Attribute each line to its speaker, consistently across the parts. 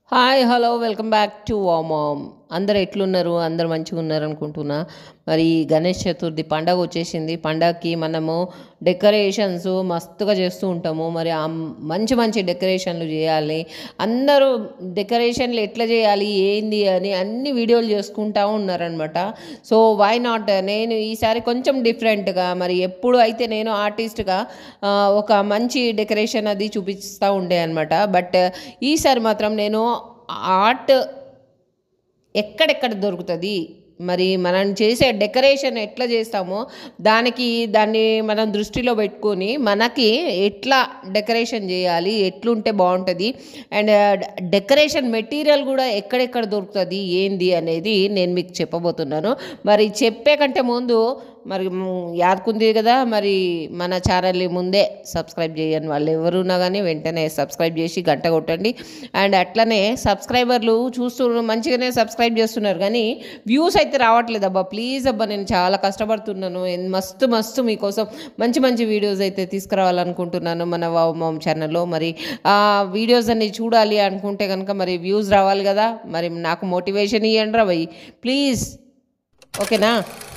Speaker 1: hi hello welcome back to వామామ్ అందరు ఎట్లున్నారు అందరు మంచిగా ఉన్నారు అనుకుంటున్నా మరి గణేష్ చతుర్థి పండగ వచ్చేసింది పండగకి మనము డెకరేషన్స్ మస్తుగా చేస్తూ ఉంటాము మరి ఆ మంచి మంచి డెకరేషన్లు చేయాలి అందరూ డెకరేషన్లు ఎట్లా చేయాలి ఏంది అని అన్ని వీడియోలు చేసుకుంటా ఉన్నారనమాట సో వై నాట్ నేను ఈసారి కొంచెం డిఫరెంట్గా మరి ఎప్పుడు అయితే నేను ఆర్టిస్ట్గా ఆ, ఒక మంచి డెకరేషన్ అది చూపిస్తూ ఉండే అనమాట బట్ ఈసారి మాత్రం నేను ఆర్ట్ ఎక్కడెక్కడ దొరుకుతుంది మరి మనం చేసే డెకరేషన్ ఎట్లా చేస్తామో దానికి దాన్ని మనం దృష్టిలో పెట్టుకొని మనకి ఎట్లా డెకరేషన్ చేయాలి ఎట్లుంటే బాగుంటుంది అండ్ డెకరేషన్ మెటీరియల్ కూడా ఎక్కడెక్కడ దొరుకుతుంది ఏంది అనేది నేను మీకు చెప్పబోతున్నాను మరి చెప్పే కంటే ముందు మరి మ్, యాదకుంది కదా మరి మన ఛానల్ని ముందే సబ్స్క్రైబ్ చేయని వాళ్ళు ఎవరున్నా కానీ వెంటనే సబ్స్క్రైబ్ చేసి గంట కొట్టండి అండ్ అట్లనే సబ్స్క్రైబర్లు చూస్తూ మంచిగానే సబ్స్క్రైబ్ చేస్తున్నారు కానీ వ్యూస్ అయితే రావట్లేదు అబ్బా ప్లీజ్ అబ్బా నేను చాలా కష్టపడుతున్నాను ఎన్- మస్తు మస్తు మీకోసం మంచి మంచి వీడియోస్ అయితే తీసుకురావాలనుకుంటున్నాను మన వావ్ మామ్ ఛానల్లో మరి ఆ వీడియోస్ అన్ని చూడాలి అనుకుంటే కనుక మరి వ్యూస్ రావాలి కదా మరి నాకు మోటివేషన్ ఇవ్వండి రా భయ్ ప్లీజ్ ఓకేనా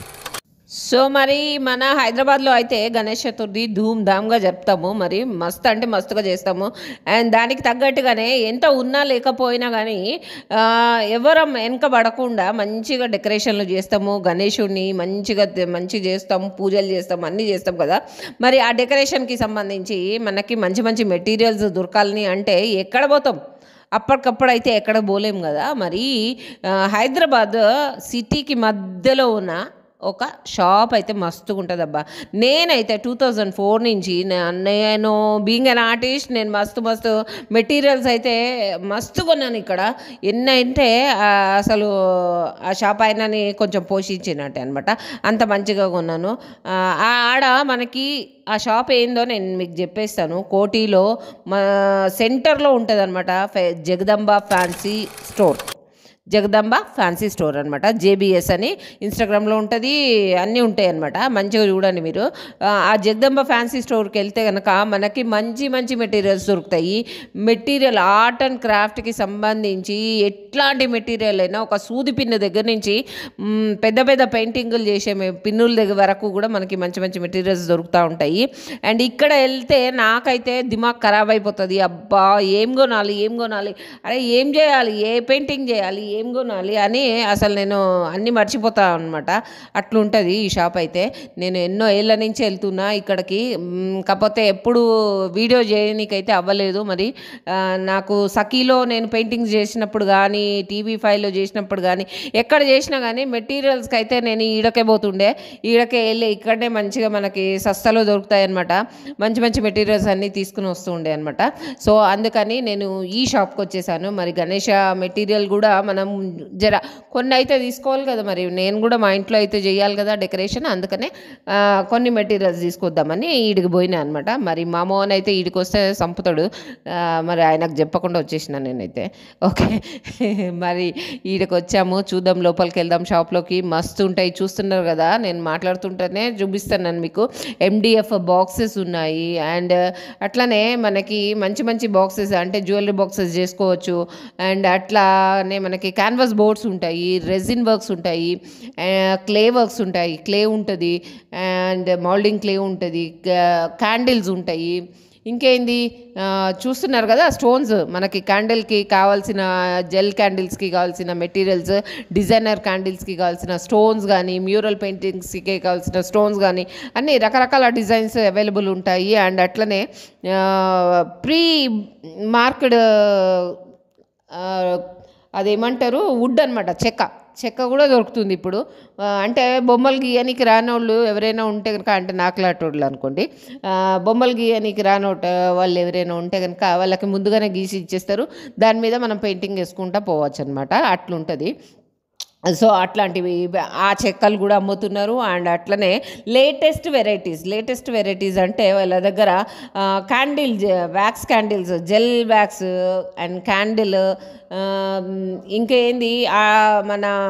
Speaker 1: సో మరి మన హైదరాబాద్లో అయితే గణేష్ చతుర్థి ధూమ్ ధామ్గా జరుపుతాము మరి మస్తు అంటే మస్తుగా చేస్తాము అండ్ దానికి తగ్గట్టుగానే ఎంత ఉన్నా లేకపోయినా కానీ ఆ, ఎవరం వెనకబడకుండా మంచిగా డెకరేషన్లు చేస్తాము గణేషుడిని మంచిగా తే- మంచిగా చేస్తాము పూజలు చేస్తాము అన్నీ చేస్తాం కదా మరి ఆ డెకరేషన్కి సంబంధించి మనకి మంచి మంచి మెటీరియల్స్ దొరకాలని అంటే ఎక్కడ పోతాం అప్పటికప్పుడు అయితే ఎక్కడ పోలేం కదా మరి ఆ, హైదరాబాద్ సిటీకి మధ్యలో ఉన్న ఒక షాప్ అయితే మస్తుగా ఉంటుంది అబ్బా నేనైతే టూ థౌజండ్ ఫోర్ నుంచి నే- నేను బీయింగ్ అన్ ఆర్టిస్ట్ నేను మస్తు మస్తు మెటీరియల్స్ అయితే మస్తు కొన్నాను ఇక్కడ ఎన్ని అంటే ఆ, అసలు ఆ షాప్ అయినని కొంచెం పోషించినట్టే అనమాట అంత మంచిగా కొన్నాను ఆ, ఆ ఆడ మనకి ఆ షాప్ ఏందో నేను మీకు చెప్పేస్తాను కోటిలో మా సెంటర్లో ఉంటుంది అనమాట Jagadamba fancy store Jagadamba fancy store అనమాట జేబిఎస్ అని ఇన్స్టాగ్రామ్లో ఉంటుంది అన్నీ ఉంటాయి అనమాట మంచిగా చూడండి మీరు ఆ, ఆ జగదంబ ఫ్యాన్సీ స్టోర్కి వెళ్తే కనుక మనకి మంచి మంచి మెటీరియల్స్ దొరుకుతాయి మెటీరియల్ ఆర్ట్ అండ్ క్రాఫ్ట్కి సంబంధించి ఎట్లాంటి మెటీరియల్ అయినా ఒక సూది పిన్ను దగ్గర నుంచి మ్, పెద్ద పెద్ద పెయింటింగులు చేసే మె- పిన్నుల దగ్గర వరకు కూడా మనకి మంచి మంచి మెటీరియల్స్ దొరుకుతూ ఉంటాయి అండ్ ఇక్కడ వెళ్తే నాకైతే దిమాగ్ ఖరాబ్ అయిపోతుంది అబ్బా ఏం కొనాలి ఏం కొనాలి అరే ఏం చేయాలి ఏ పెయింటింగ్ చేయాలి ఏం కొనాలి అని అసలు నేను అన్నీ మర్చిపోతా అనమాట అట్లుంటుంది ఈ షాప్ అయితే నేను ఎన్నో ఏళ్ళ నుంచి వెళ్తున్నా ఇక్కడికి మ్, కాకపోతే ఎప్పుడు వీడియో చేయనీకైతే అవ్వలేదు మరి ఆ, నాకు సఖీలో నేను పెయింటింగ్స్ చేసినప్పుడు కానీ టీవీ ఫైవ్లో చేసినప్పుడు కానీ ఎక్కడ చేసినా కానీ మెటీరియల్స్కి అయితే నేను ఈడకే పోతుండే ఈడకే వెళ్ళి ఇక్కడనే మంచిగా మనకి సస్తాలో దొరుకుతాయి అనమాట మంచి మంచి మెటీరియల్స్ అన్నీ తీసుకుని వస్తూ ఉండే అనమాట సో అందుకని నేను ఈ షాప్కి వచ్చేసాను మరి గణేష మెటీరియల్ కూడా మనం జర కొన్ని అయితే తీసుకోవాలి కదా మరి నేను కూడా మా ఇంట్లో అయితే చేయాలి కదా డెకరేషన్ అందుకనే ఆ, కొన్ని మెటీరియల్స్ తీసుకొద్దామని ఈడికి పోయినా అనమాట మరి మా మోహన్ అయితే ఈడికి వస్తే సంపుతాడు ఆ, మరి ఆయనకు చెప్పకుండా వచ్చేసిన నేనైతే ఓకే మరి ఈడికి వచ్చాము చూద్దాం లోపలికి వెళ్దాం షాప్లోకి మస్తు ఉంటాయి చూస్తున్నారు కదా నేను మాట్లాడుతుంటేనే చూపిస్తాను మీకు ఎండిఎఫ్ బాక్సెస్ ఉన్నాయి అండ్ అట్లానే మనకి మంచి మంచి బాక్సెస్ అంటే జ్యువెలరీ బాక్సెస్ చేసుకోవచ్చు అండ్ అట్లానే మనకి క్యాన్వాస్ బోర్డ్స్ ఉంటాయి రెజిన్ వర్క్స్ ఉంటాయి క్లే వర్క్స్ ఉంటాయి క్లే ఉంటుంది అండ్ మౌల్డింగ్ క్లే ఉంటుంది క్యాండిల్స్ ఉంటాయి ఇంకేంది ఆ, చూస్తున్నారు కదా స్టోన్స్ మనకి క్యాండిల్కి కావాల్సిన జెల్ క్యాండిల్స్కి కావాల్సిన మెటీరియల్స్ డిజైనర్ క్యాండిల్స్కి కావాల్సిన స్టోన్స్ కానీ మ్యూరల్ పెయింటింగ్స్కి కావాల్సిన స్టోన్స్ కానీ అన్ని రకరకాల డిజైన్స్ అవైలబుల్ ఉంటాయి అండ్ అట్లనే ప్రీ మార్క్డ్ అదేమంటారు వుడ్ అనమాట చెక్క చెక్క కూడా దొరుకుతుంది ఇప్పుడు ఆ, అంటే బొమ్మలు గీయనికి రానోళ్ళు ఎవరైనా ఉంటే కనుక అంటే నాకులాటోళ్ళు అనుకోండి ఆ, బొమ్మలు గీయనికి రానోట వాళ్ళు ఎవరైనా ఉంటే కనుక వాళ్ళకి ముందుగానే గీసి ఇచ్చేస్తారు దాని మీద మనం పెయింటింగ్ వేసుకుంటా పోవచ్చు అనమాట అట్లుంటుంది సో అట్లాంటివి ఆ చెక్కలు కూడా అమ్ముతున్నారు అండ్ అట్లనే లేటెస్ట్ వెరైటీస్ లేటెస్ట్ వెరైటీస్ అంటే వాళ్ళ దగ్గర candle wax candles gel wax and candle ఇంకేంది ఆ, మన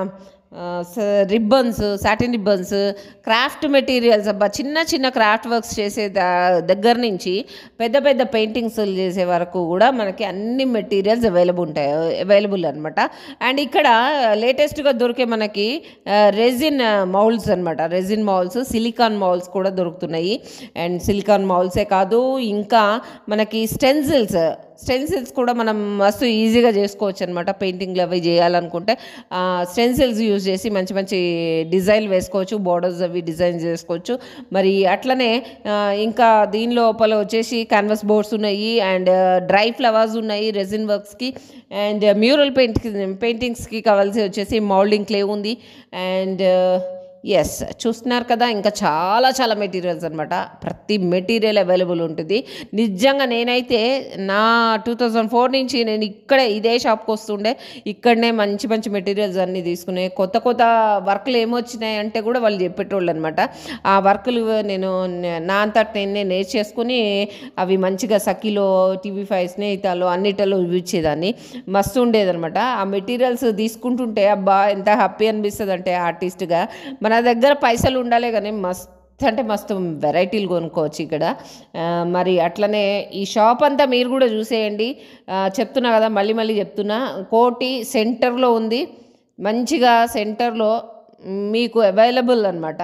Speaker 1: ribbons satin ribbons craft materials అబ్బా చిన్న చిన్న క్రాఫ్ట్ వర్క్స్ చేసే దా- దగ్గర నుంచి పెద్ద పెద్ద పెయింటింగ్స్ చేసే వరకు కూడా మనకి అన్ని మెటీరియల్స్ అవైలబుల్ ఉంటాయి అవైలబుల్ అనమాట అండ్ ఇక్కడ లేటెస్ట్గా దొరికే మనకి రెజిన్ మౌల్స్ అనమాట రెజిన్ మౌల్స్ సిలికాన్ మౌల్స్ కూడా దొరుకుతున్నాయి అండ్ సిలికాన్ మౌల్సే కాదు ఇంకా మనకి స్టెన్సిల్స్ స్టెన్సిల్స్ కూడా మనం మస్తు ఈజీగా చేసుకోవచ్చు అనమాట పెయింటింగ్లు అవి చేయాలనుకుంటే స్టెన్సిల్స్ యూజ్ చేసి మంచి మంచి డిజైన్ వేసుకోవచ్చు బోర్డర్స్ అవి డిజైన్ చేసుకోవచ్చు మరి అట్లనే ఆ, ఇంకా దీని లోపల వచ్చేసి క్యాన్వాస్ బోర్డ్స్ ఉన్నాయి అండ్ డ్రై ఫ్లవర్స్ ఉన్నాయి రెజిన్ వర్క్స్కి అండ్ మ్యూరల్ పెయింట్ పెయింటింగ్స్కి కావాల్సి వచ్చేసి మౌల్డింగ్ క్లే ఉంది అండ్ ఎస్ చూస్తున్నారు కదా ఇంకా చాలా చాలా మెటీరియల్స్ అనమాట ప్రతి మెటీరియల్ అవైలబుల్ ఉంటుంది నిజంగా నేనైతే నా టూ థౌజండ్ ఫోర్ నుంచి నేను ఇక్కడే ఇదే షాప్కి వస్తుండే ఇక్కడనే మంచి మంచి మెటీరియల్స్ అన్నీ తీసుకునే కొత్త కొత్త వర్క్లు ఏమొచ్చినాయి అంటే కూడా వాళ్ళు చెప్పేటోళ్ళు అనమాట ఆ వర్కులు నేను నే- నా అంతట నేనే నేర్చేసుకుని అవి మంచిగా సఖీలో టీవీ ఫైవ్ స్నేహితాలు అన్నిటిలో చూపించేదాన్ని మస్తు ఉండేదన్నమాట ఆ మెటీరియల్స్ తీసుకుంటుంటే అబ్బా ఎంత హ్యాపీ అనిపిస్తుంది అంటే ఆర్టిస్ట్గా మన దగ్గర పైసలు ఉండాలి కానీ మస్తు అంటే మస్తు వెరైటీలు కొనుక్కోవచ్చు ఇక్కడ ఆ, మరి అట్లనే ఈ షాప్ అంతా మీరు కూడా చూసేయండి ఆ, చెప్తున్నా కదా మళ్ళీ మళ్ళీ చెప్తున్నా కోటి సెంటర్లో ఉంది మంచిగా సెంటర్లో మీకు అవైలబుల్ అనమాట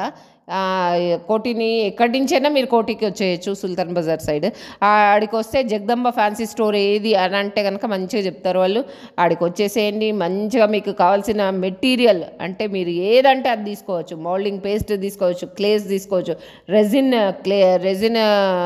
Speaker 1: కోటిని ఎక్కడి నుంచైనా మీరు కోటికి వచ్చేయచ్చు సుల్తాన్ బజార్ సైడ్ ఆడికి వస్తే జగదంబ ఫ్యాన్సీ స్టోర్ ఏది అని అంటే కనుక మంచిగా చెప్తారు వాళ్ళు ఆడికి వచ్చేసేయండి మంచిగా మీకు కావాల్సిన మెటీరియల్ అంటే మీరు ఏదంటే అది తీసుకోవచ్చు మౌల్డింగ్ పేస్ట్ తీసుకోవచ్చు క్లేస్ తీసుకోవచ్చు resin clay resin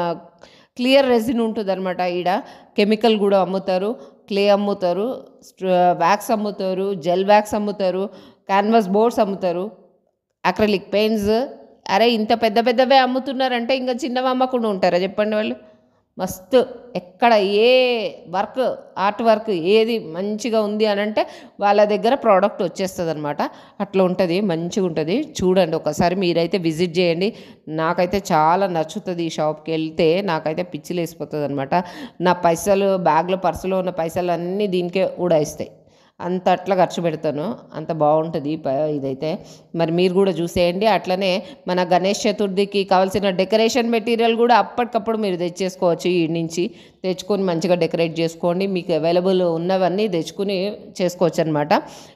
Speaker 1: clear resin ఉంటుంది అనమాట ఈడ కెమికల్ కూడా అమ్ముతారు క్లే అమ్ముతారు వ్యాక్స్ అమ్ముతారు జెల్ వ్యాక్స్ అమ్ముతారు క్యాన్వాస్ బోర్డ్స్ అమ్ముతారు అక్రలిక్ పెయింట్స్ అరే ఇంత పెద్ద పెద్దవే అమ్ముతున్నారంటే ఇంకా చిన్నవి అమ్మకుండా ఉంటారా చెప్పండి వాళ్ళు మస్తు ఎక్కడ ఏ వర్క్ ఆర్ట్ వర్క్ ఏది మంచిగా ఉంది అని అంటే వాళ్ళ దగ్గర ప్రోడక్ట్ వచ్చేస్తుంది అనమాట అట్లా ఉంటుంది మంచిగా ఉంటుంది చూడండి ఒకసారి మీరైతే విజిట్ చేయండి నాకైతే చాలా నచ్చుతుంది ఈ షాప్కి వెళ్తే నాకైతే పిచ్చిలు వేసిపోతుంది అనమాట నా పైసలు బ్యాగ్లో పర్సులో ఉన్న పైసలు అన్నీ దీనికే ఉడాయిస్తాయి అంత అట్లా ఖర్చు పెడతాను అంత బాగుంటుంది ఈ ప- ఇదైతే మరి మీరు కూడా చూసేయండి అట్లనే మన గణేష్ చతుర్థికి కావాల్సిన డెకరేషన్ మెటీరియల్ కూడా అప్పటికప్పుడు మీరు తెచ్చేసుకోవచ్చు ఈ నుంచి తెచ్చుకొని మంచిగా డెకరేట్ చేసుకోండి మీకు అవైలబుల్ ఉన్నవన్నీ తెచ్చుకుని చేసుకోవచ్చు అనమాట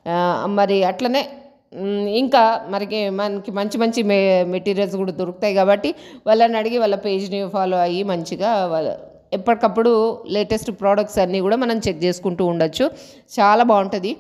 Speaker 1: మరి అట్లనే మ్, ఇంకా మనకి మనకి మంచి మంచి మె మెటీరియల్స్ కూడా దొరుకుతాయి కాబట్టి వాళ్ళని అడిగి వాళ్ళ పేజ్ని ఫాలో అయ్యి మంచిగా వాళ్ళ ఎప్పటికప్పుడు లేటెస్ట్ ప్రోడక్ట్స్ అన్నీ కూడా మనం చెక్ చేసుకుంటూ ఉండొచ్చు చాలా బాగుంటుంది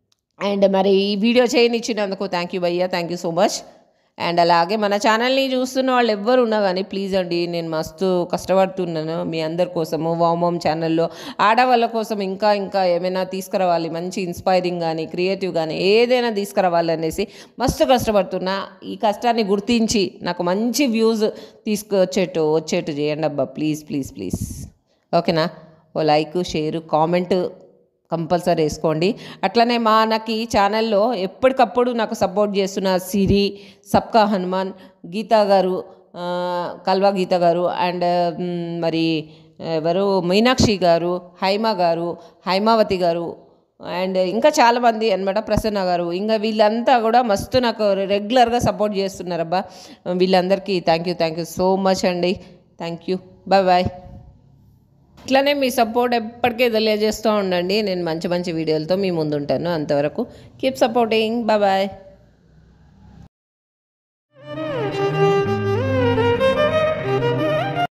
Speaker 1: అండ్ మరి ఈ వీడియో చేయనిచ్చినందుకు థ్యాంక్ యూ భయ్యా thank you so much and అలాగే మన ఛానల్ని చూస్తున్న వాళ్ళు ఎవ్వరు ఉన్నా కానీ ప్లీజ్ అండి నేను మస్తు కష్టపడుతున్నాను మీ అందరి కోసము వామోమ్ ఛానల్లో ఆడవాళ్ళ కోసం ఇంకా ఇంకా ఏమైనా తీసుకురావాలి మంచి ఇన్స్పైరింగ్ కానీ క్రియేటివ్ కానీ ఏదైనా తీసుకురావాలి అనేసి మస్తు కష్టపడుతున్నా ఈ కష్టాన్ని గుర్తించి నాకు మంచి వ్యూస్ తీసుకొచ్చేట్టు వచ్చేట్టు చేయండి అబ్బా ప్లీజ్ ప్లీజ్ ప్లీజ్ ఓకేనా ఓ లైక్ షేర్ కామెంట్ కంపల్సరీ వేసుకోండి అట్లనే మా నాకు ఈ ఛానల్లో ఎప్పటికప్పుడు నాకు సపోర్ట్ చేస్తున్న సిరి సబ్కా హనుమాన్ గీతా గారు ఆ, కల్వా గీత గారు అండ్ మ్, మరి ఎవరు మీనాక్షి గారు హైమా గారు హైమావతి గారు అండ్ ఇంకా చాలామంది అనమాట ప్రసన్న గారు ఇంకా వీళ్ళంతా కూడా మస్తు నాకు రెగ్యులర్గా సపోర్ట్ చేస్తున్నారబ్బా వీళ్ళందరికీ thank you thank you so much అండి థ్యాంక్ యూ బాయ్ బాయ్ ఇట్లానే మీ సపోర్ట్ ఎప్పటికీ తెలియజేస్తూ ఉండండి నేను మంచి మంచి వీడియోలతో మీ ముందుంటాను అంతవరకు కీప్ సపోర్టింగ్ బాయ్ బాయ్